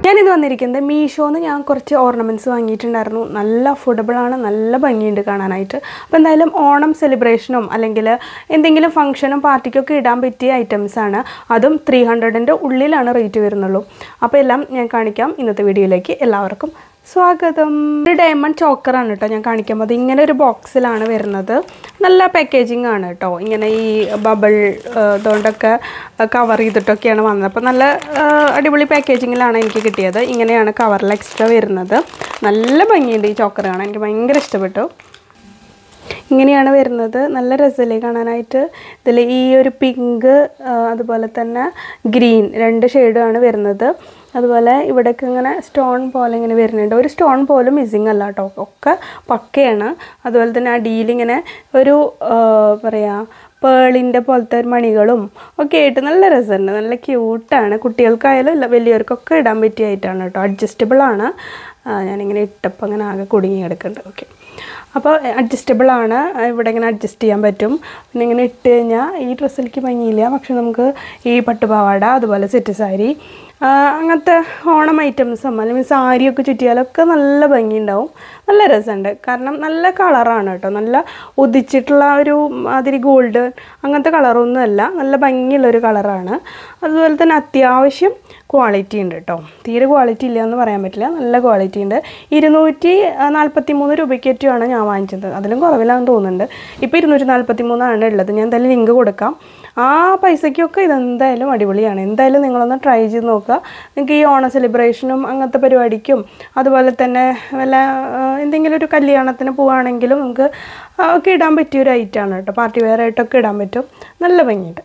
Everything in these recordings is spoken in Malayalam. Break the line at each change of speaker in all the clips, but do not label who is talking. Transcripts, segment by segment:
ഞാനിത് വന്നിരിക്കുന്നത് മീഷോന്ന് ഞാൻ കുറച്ച് ഓർണമെൻറ്റ്സ് വാങ്ങിയിട്ടുണ്ടായിരുന്നു നല്ല അഫോർഡബിൾ ആണ് നല്ല ഭംഗിയുണ്ട് കാണാനായിട്ട് അപ്പോൾ എന്തായാലും ഓണം സെലിബ്രേഷനും അല്ലെങ്കിൽ എന്തെങ്കിലും ഫംഗ്ഷനും പാർട്ടിക്കൊക്കെ ഇടാൻ പറ്റിയ ഐറ്റംസ് ആണ് അതും ത്രീ ഹൺഡ്രഡിൻ്റെ ഉള്ളിലാണ് റേറ്റ് വരുന്നുള്ളൂ അപ്പോൾ എല്ലാം ഞാൻ കാണിക്കാം ഇന്നത്തെ വീഡിയോയിലേക്ക് എല്ലാവർക്കും സ്വാഗതം ഒരു ഡയമണ്ട് ചോക്കറാണ് കേട്ടോ ഞാൻ കാണിക്കാൻ പോകുന്നത് ഇങ്ങനെ ഒരു ബോക്സിലാണ് വരുന്നത് നല്ല പാക്കേജിങ് ആണ് കേട്ടോ ഇങ്ങനെ ഈ ബബിൾ ഇതുകൊണ്ടൊക്കെ കവർ ചെയ്തിട്ടൊക്കെയാണ് വന്നത് അപ്പോൾ നല്ല ആ, അടിപൊളി പാക്കേജിങ്ങിലാണ് എനിക്ക് കിട്ടിയത് ഇങ്ങനെയാണ് കവറിൽ എക്സ്ട്രാ വരുന്നത് നല്ല ഭംഗിയുണ്ട് ഈ ചോക്കർ കാണാൻ എനിക്ക് ഭയങ്കര ഇഷ്ടപ്പെട്ടു ഇങ്ങനെയാണ് വരുന്നത് നല്ല രസമല്ലേ കാണാനായിട്ട് ഇതിൽ ഈ ഒരു പിങ്ക് അതുപോലെ തന്നെ ഗ്രീൻ രണ്ട് ഷെയ്ഡാണ് വരുന്നത് അതുപോലെ ഇവിടേക്ക് ഇങ്ങനെ സ്റ്റോൺ പോലെ ഇങ്ങനെ വരുന്നുണ്ട് ഒരു സ്റ്റോൺ പോലും മിസ്സിങ് അല്ല കേട്ടോ ഒക്കെ പക്കയാണ് അതുപോലെ തന്നെ അടിയിൽ ഇങ്ങനെ ഒരു ആ, പറയാ പേളിൻ്റെ പോലത്തെ ഒരു മണികളും ഒക്കെ ആയിട്ട് നല്ല രസമുണ്ട് നല്ല ക്യൂട്ടാണ് കുട്ടികൾക്കായാലും ഇല്ല വലിയവർക്കൊക്കെ ഇടാൻ പറ്റിയ ആയിട്ടാണ് കേട്ടോ അഡ്ജസ്റ്റബിൾ ആണ് ആ, ഞാനിങ്ങനെ ഇട്ടപ്പോൾ അങ്ങനെ ആകെ കുടുങ്ങി കിടക്കുന്നുണ്ട് ഓക്കെ അപ്പോൾ അഡ്ജസ്റ്റബിൾ ആണ് ഇവിടെ ഇങ്ങനെ അഡ്ജസ്റ്റ് ചെയ്യാൻ പറ്റും പിന്നെ ഇങ്ങനെ ഇട്ട് കഴിഞ്ഞാൽ ഈ ഡ്രസ്സിലേക്ക് ഭംഗിയില്ല പക്ഷെ നമുക്ക് ഈ പട്ടുപാവാട അതുപോലെ സെറ്റ് സാരി ആ, അങ്ങനത്തെ ഓണം ഐറ്റംസും അല്ലെങ്കിൽ സാരിയൊക്കെ ചുറ്റിയാലൊക്കെ നല്ല ഭംഗിയുണ്ടാവും നല്ല രസമുണ്ട് കാരണം നല്ല കളറാണ് കേട്ടോ നല്ല ഉദിച്ചിട്ടുള്ള ഒരു മാതിരി ഗോൾഡ് അങ്ങനത്തെ കളറൊന്നുമല്ല നല്ല ഭംഗിയുള്ളൊരു കളറാണ് അതുപോലെ തന്നെ അത്യാവശ്യം ക്വാളിറ്റി ഉണ്ട് കേട്ടോ തീരെ ക്വാളിറ്റി ഇല്ല എന്ന് പറയാൻ പറ്റില്ല നല്ല ക്വാളിറ്റി ഉണ്ട് ഇരുന്നൂറ്റി നാൽപ്പത്തി മൂന്ന് രൂപയ്ക്കേറ്റുമാണ് ഞാൻ വാങ്ങിച്ചത് അതിലും കുറവിലാണെന്ന് തോന്നുന്നുണ്ട് ഇപ്പോൾ ഇരുന്നൂറ്റി നാൽപ്പത്തി മൂന്നാണ് ഉള്ളത് ഞാൻ എന്തായാലും ലിങ്ക് കൊടുക്കാം ആ പൈസയ്ക്കൊക്കെ ഇതെന്തായാലും അടിപൊളിയാണ് എന്തായാലും നിങ്ങളൊന്ന് ട്രൈ ചെയ്ത് നോക്കുക നിങ്ങൾക്ക് ഈ ഓണ സെലിബ്രേഷനും അങ്ങനത്തെ പരിപാടിക്കും അതുപോലെ തന്നെ വല്ല ആ, എന്തെങ്കിലും ഒരു കല്യാണത്തിന് പോവുകയാണെങ്കിലും നമുക്ക് ആ, ഒക്കെ ഇടാൻ പറ്റിയ ഒരു ഐറ്റമാണ് കേട്ടോ പാർട്ടി വെയർ ആയിട്ടൊക്കെ ഇടാൻ പറ്റും നല്ല ഭംഗിയുണ്ട്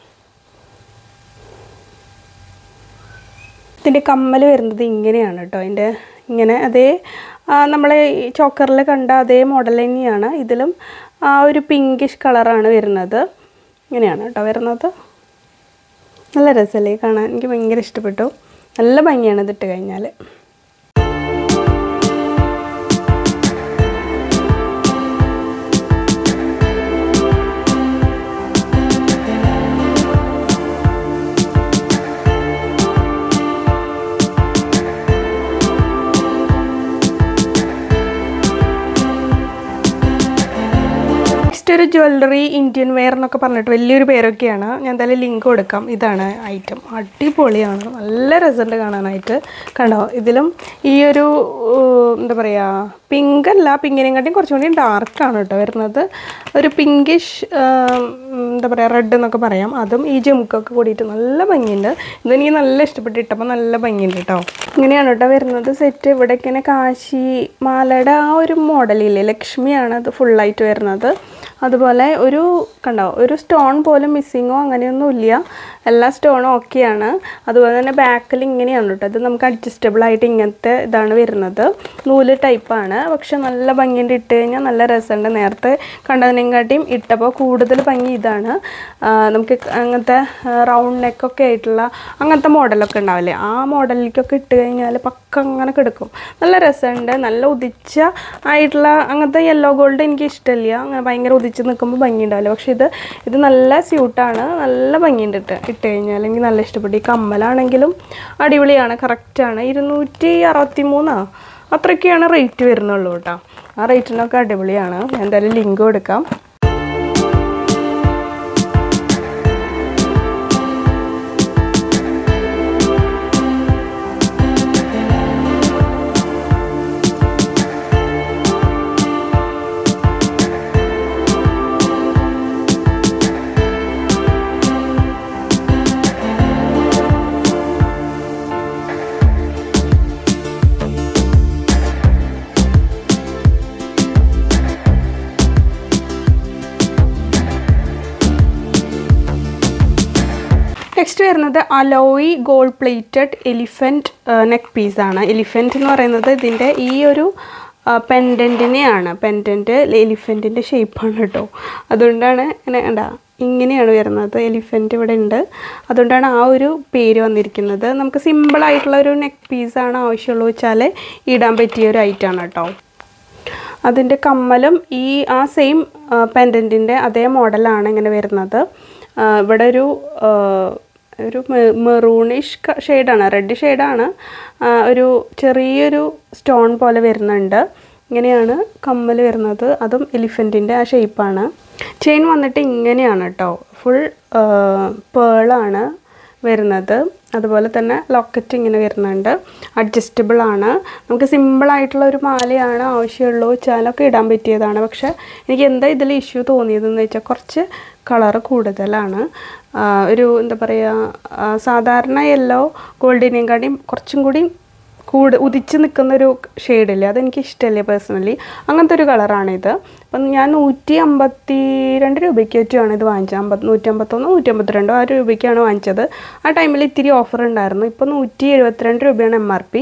ഇതിൻ്റെ കമ്മൽ വരുന്നത് ഇങ്ങനെയാണ് കേട്ടോ അതിൻ്റെ ഇങ്ങനെ അതേ നമ്മൾ ചോക്കറിൽ കണ്ട അതേ മോഡൽ തന്നെയാണ് ഇതിലും ആ ഒരു പിങ്കിഷ് കളറാണ് വരുന്നത് ഇങ്ങനെയാണ് കേട്ടോ വരുന്നത് നല്ല രസമല്ലേ കാണാൻ എനിക്ക് ഭയങ്കര ഇഷ്ടപ്പെട്ടു നല്ല ഭംഗിയാണ് ഇതിട്ട് കഴിഞ്ഞാൽ നെക്സ്റ്റ് ഒരു ജ്വല്ലറി ഇന്ത്യൻ വെയർ എന്നൊക്കെ പറഞ്ഞിട്ട് വലിയൊരു പേരൊക്കെയാണ് ഞാൻ എന്തായാലും ലിങ്ക് കൊടുക്കാം ഇതാണ് ഐറ്റം അടിപൊളിയാണ് നല്ല രസമുണ്ട് കാണാനായിട്ട് കണ്ടോ ഇതിലും ഈ ഒരു ഏർ, എന്താ പറയുക പിങ്ക് അല്ല പിങ്കിനെക്കാട്ടിയും കുറച്ചും കൂടി ഡാർക്കാണ് കേട്ടോ വരുന്നത് ഒരു പിങ്കിഷ് എന്താ പറയുക റെഡ് എന്നൊക്കെ പറയാം അതും ഈ ജമുക്കൊക്കെ കൂടിയിട്ട് നല്ല ഭംഗിയുണ്ട് ഇതെനിക്ക് നല്ല ഇഷ്ടപ്പെട്ട് ഇട്ടപ്പോൾ നല്ല ഭംഗിയുണ്ട് കേട്ടോ ഇങ്ങനെയാണ് കേട്ടോ വരുന്നത് സെറ്റ് ഇവിടെ ഇങ്ങനെ കാശി മാലയുടെ ആ ഒരു മോഡലില്ലേ ലക്ഷ്മിയാണ് അത് ഫുള്ളായിട്ട് വരുന്നത് അതുപോലെ ഒരു കണ്ടോ ഒരു സ്റ്റോൺ പോലും മിസ്സിങ്ങോ അങ്ങനെയൊന്നും ഇല്ല എല്ലാ സ്റ്റോണും ഓക്കെയാണ് അതുപോലെ തന്നെ ബാക്കിൽ ഇങ്ങനെയാണ് കേട്ടോ ഇത് നമുക്ക് അഡ്ജസ്റ്റബിൾ ആയിട്ട് ഇങ്ങനത്തെ ഇതാണ് വരുന്നത് നൂല് ടൈപ്പാണ് പക്ഷെ നല്ല ഭംഗിയുണ്ട് ഇട്ട് കഴിഞ്ഞാൽ നല്ല രസമുണ്ട് നേരത്തെ കണ്ടതിനെക്കാട്ടിയും ഇട്ടപ്പോൾ കൂടുതൽ ഭംഗി ഇതാണ് ആ, നമുക്ക് അങ്ങനത്തെ റൗണ്ട് നെക്കൊക്കെ ആയിട്ടുള്ള അങ്ങനത്തെ മോഡലൊക്കെ ഉണ്ടാവില്ലേ ആ മോഡലിലേക്കൊക്കെ ഇട്ട് കഴിഞ്ഞാൽ പക്ക അങ്ങനെ കിടക്കും നല്ല രസമുണ്ട് നല്ല ഉദിച്ച ആയിട്ടുള്ള അങ്ങനത്തെ യെല്ലോ ഗോൾഡ് എനിക്ക് ഇഷ്ടമില്ല അങ്ങനെ ഭയങ്കര ഉദിച്ച് നിൽക്കുമ്പോൾ ഭംഗി ഉണ്ടാവില്ല പക്ഷേ ഇത് ഇത് നല്ല സ്യൂട്ടാണ് നല്ല ഭംഗിയുണ്ട് ഇട്ട് ഇട്ട് കഴിഞ്ഞാൽ എനിക്ക് നല്ല ഇഷ്ടപ്പെട്ടു ഈ കമ്മലാണെങ്കിലും അടിപൊളിയാണ് കറക്റ്റാണ് ഇരുന്നൂറ്റി അറുപത്തി മൂന്നാ അത്രയൊക്കെയാണ് റേറ്റ് വരുന്നുള്ളൂ കേട്ടോ ആ റേറ്റിനൊക്കെ അടിപൊളിയാണ് ഞാൻ എന്തായാലും ലിങ്ക് കൊടുക്കാം നെക്സ്റ്റ് വരുന്നത് alloy gold plated elephant neck പീസാണ് എലിഫൻറ്റ് എന്ന് പറയുന്നത് ഇതിൻ്റെ ഈ ഒരു പെൻഡൻറ്റിനെയാണ് പെൻഡൻറ്റ് എലിഫൻറ്റിൻ്റെ ഷേപ്പാണ് കേട്ടോ അതുകൊണ്ടാണ് ഇങ്ങനെ ഉണ്ടാ ഇങ്ങനെയാണ് വരുന്നത് എലിഫൻറ്റ് ഇവിടെ ഉണ്ട് അതുകൊണ്ടാണ് ആ ഒരു പേര് വന്നിരിക്കുന്നത് നമുക്ക് സിമ്പിളായിട്ടുള്ള ഒരു നെക്ക് പീസാണ് ആവശ്യമുള്ളൂ വെച്ചാൽ ഇടാൻ പറ്റിയ ഒരു ഐറ്റമാണ് കേട്ടോ അതിൻ്റെ കമ്മലും ഈ ആ സെയിം പെൻഡൻറ്റിൻ്റെ അതേ മോഡലാണ് ഇങ്ങനെ വരുന്നത് ആ, ഇവിടെ ഒരു ഒരു മെറൂണിഷ് ഷെയ്ഡാണ് റെഡ് ഷെയ്ഡാണ് ഒരു ചെറിയൊരു സ്റ്റോൺ പോലെ വരുന്നുണ്ട് ഇങ്ങനെയാണ് കമ്മൽ വരുന്നത് അതും എലിഫൻറ്റിൻ്റെ ആ ഷേപ്പാണ് ചെയിൻ വന്നിട്ട് ഇങ്ങനെയാണ് കേട്ടോ ഫുൾ പേളാണ് വരുന്നത് അതുപോലെ തന്നെ ലോക്കറ്റ് ഇങ്ങനെ വരുന്നുണ്ട് അഡ്ജസ്റ്റബിൾ ആണ് നമുക്ക് സിമ്പിളായിട്ടുള്ള ഒരു മാലയാണ് ആവശ്യമുള്ളൂ വെച്ചാലൊക്കെ ഇടാൻ പറ്റിയതാണ് പക്ഷേ എനിക്ക് എന്താ ഇതിൽ ഇഷ്യൂ തോന്നിയതെന്ന് വെച്ചാൽ കുറച്ച് കളറ് കൂടുതലാണ് ആ, ഒരു എന്താ പറയുക സാധാരണ യെല്ലോ ഗോൾഡിനെയും കാട്ടിയും കുറച്ചും കൂടി കൂട് ഉദിച്ച് നിൽക്കുന്ന ഒരു ഷെയ്ഡില്ലേ അതെനിക്ക് ഇഷ്ടമല്ലേ പേഴ്സണലി അങ്ങനത്തെ ഒരു കളറാണിത് അപ്പം ഞാൻ നൂറ്റി അമ്പത്തി രണ്ട് രൂപയ്ക്ക് വെച്ചാണ് ഇത് വാങ്ങിച്ചത് അമ്പത് നൂറ്റി അമ്പത്തൊന്ന് നൂറ്റി അമ്പത്തിരണ്ടോ ആ രൂപയ്ക്കാണ് വാങ്ങിച്ചത് ആ ടൈമിൽ ഇത്തിരി ഓഫർ ഉണ്ടായിരുന്നു ഇപ്പോൾ നൂറ്റി എഴുപത്തിരണ്ട് രൂപയാണ് എം ആർ പി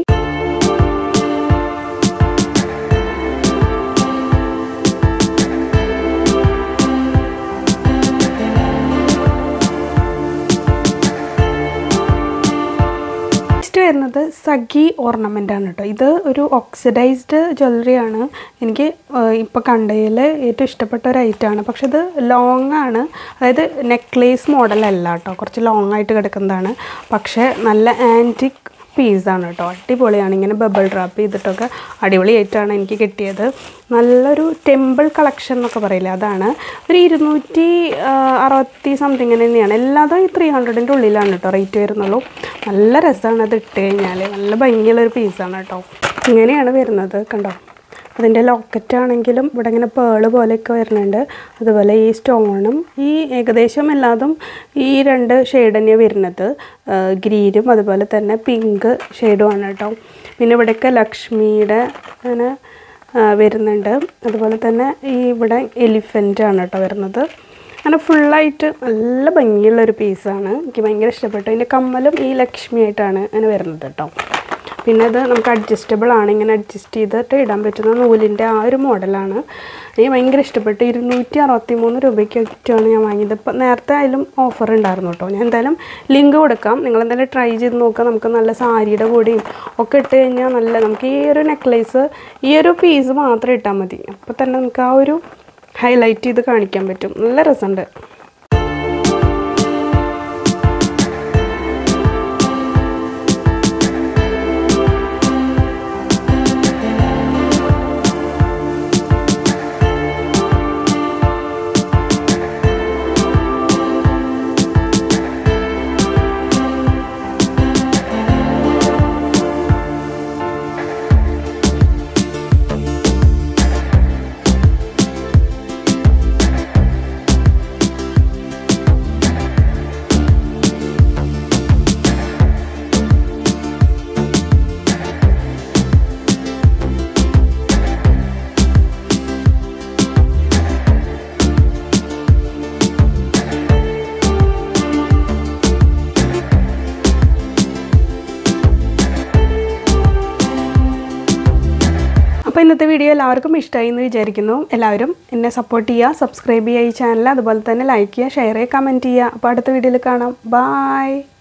നെക്സ്റ്റ് വരുന്നത് സഗി ഓർണമെൻ്റ് ആണ് കേട്ടോ ഇത് ഒരു ഓക്സിഡൈസ്ഡ് ജ്വല്ലറി ആണ് എനിക്ക് ഇപ്പോൾ കണ്ടതിൽ ഏറ്റവും ഇഷ്ടപ്പെട്ട ഒരു ഐറ്റമാണ് പക്ഷെ ഇത് ലോങ് ആണ് അതായത് നെക്ലേസ് മോഡലല്ല കേട്ടോ കുറച്ച് ലോങ് ആയിട്ട് കിടക്കുന്നതാണ് പക്ഷേ നല്ല ആൻറ്റിക് പീസാണ് കേട്ടോ അടിപൊളിയാണ് ഇങ്ങനെ ബബിൾ ഡ്രാപ്പ് ചെയ്തിട്ടൊക്കെ അടിപൊളിയായിട്ടാണ് എനിക്ക് കിട്ടിയത് നല്ലൊരു ടെമ്പിൾ കളക്ഷൻ എന്നൊക്കെ പറയില്ലേ അതാണ് ഒരു ഇരുന്നൂറ്റി ആ, അറുപത്തി സംതിങ് തന്നെയാണ് എല്ലാതും ഈ ത്രീ ഹൺഡ്രഡിൻ്റെ ഉള്ളിലാണ് കേട്ടോ റേറ്റ് വരുന്നുള്ളൂ നല്ല രസമാണ് അത് ഇട്ട് കഴിഞ്ഞാൽ നല്ല ഭംഗിയുള്ളൊരു പീസാണ് കേട്ടോ ഇങ്ങനെയാണ് വരുന്നത് കണ്ടോ അതിൻ്റെ ലോക്കറ്റ് ആണെങ്കിലും ഇവിടെ ഇങ്ങനെ പേള് പോലെയൊക്കെ വരുന്നുണ്ട് അതുപോലെ ഈ സ്റ്റോണും ഈ ഏകദേശം എല്ലാതും ഈ രണ്ട് ഷെയ്ഡ് തന്നെയാണ് വരുന്നത് ഗ്രീനും അതുപോലെ തന്നെ പിങ്ക് ഷെയ്ഡുമാണ് കേട്ടോ പിന്നെ ഇവിടെയൊക്കെ ലക്ഷ്മിയുടെ അങ്ങനെ ആ, വരുന്നുണ്ട് അതുപോലെ തന്നെ ഈ ഇവിടെ എലിഫൻ്റ് ആണ് കേട്ടോ വരുന്നത് അങ്ങനെ ഫുള്ളായിട്ട് നല്ല ഭംഗിയുള്ളൊരു പീസാണ് എനിക്ക് ഭയങ്കര ഇഷ്ടപ്പെട്ടു ഇതിൻ്റെ കമ്മലും ഈ ലക്ഷ്മി ആയിട്ടാണ് അങ്ങനെ വരുന്നത് കേട്ടോ പിന്നെ അത് നമുക്ക് അഡ്ജസ്റ്റബിൾ ആണ് ഇങ്ങനെ അഡ്ജസ്റ്റ് ചെയ്തിട്ട് ഇടാൻ പറ്റുന്ന നൂലിൻ്റെ ആ ഒരു മോഡലാണ് എനിക്ക് ഭയങ്കര ഇഷ്ടപ്പെട്ടു ഇരുന്നൂറ്റി അറുപത്തി മൂന്ന് രൂപയ്ക്കൊക്കെയാണ് ഞാൻ വാങ്ങിയത് ഇപ്പം നേരത്തെ ആയാലും ഓഫർ ഉണ്ടായിരുന്നു കേട്ടോ ഞാൻ എന്തായാലും ലിങ്ക് കൊടുക്കാം നിങ്ങൾ എന്തായാലും ട്രൈ ചെയ്ത് നോക്കാം നമുക്ക് നല്ല സാരിയുടെ കൂടെയും ഒക്കെ ഇട്ട് കഴിഞ്ഞാൽ നല്ല നമുക്ക് ഈ ഒരു നെക്ലേസ് ഈ ഒരു പീസ് മാത്രം ഇട്ടാൽ മതി അപ്പോൾ തന്നെ നമുക്ക് ആ ഒരു ഹൈലൈറ്റ് ചെയ്ത് കാണിക്കാൻ പറ്റും നല്ല രസമുണ്ട് അപ്പോൾ ഇന്നത്തെ വീഡിയോ എല്ലാവർക്കും ഇഷ്ടമായി എന്ന് വിചാരിക്കുന്നു എല്ലാവരും എന്നെ സപ്പോർട്ട് ചെയ്യുക സബ്സ്ക്രൈബ് ചെയ്യുക ഈ ചാനൽ അതുപോലെ തന്നെ ലൈക്ക് ചെയ്യുക ഷെയർ ചെയ്യുക കമൻറ്റ് ചെയ്യുക അപ്പോൾ അടുത്ത വീഡിയോയിൽ കാണാം ബായ്